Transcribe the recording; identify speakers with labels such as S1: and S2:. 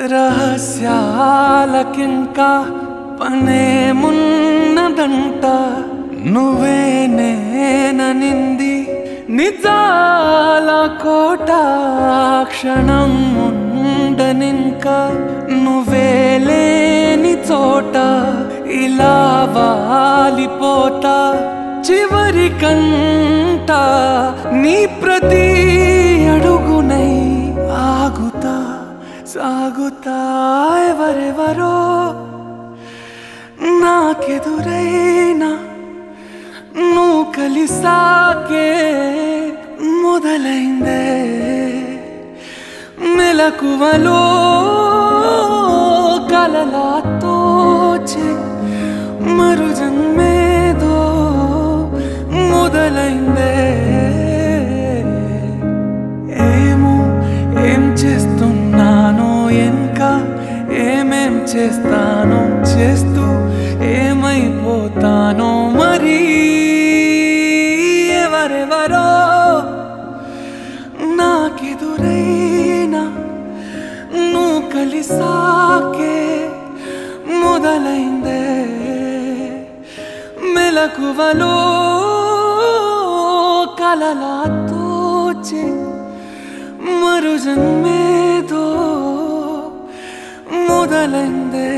S1: రహస్యాలకింకా పనేమున్నదంట నువ్వే నేననింది నిజాల కోట క్షణం ఉండనింకా నువ్వే లేని చోట ఇలా వాలిపోతా చివరి కంట నీ ప్రతి అడుగునై ఆగుతా సాగుతా ఎవరెవరో నాకెదురైనా నువ్వు కలిసాకే మొదలైందే మెలకువలో కలలాతోచే మరు జన్మేదో మొదలైందే ఏమో ఏం చేస్తున్నానో ఇంకా ఏమేం చేస్తానో చేస్తూ ఏమైపోతానో మరి ఎవరెవరో నాకెదురైనా నువ్వు కలిసాకే మొదలైందే మెలకువలో కలలాతోచే మరు జన్మేదో మొదలైందే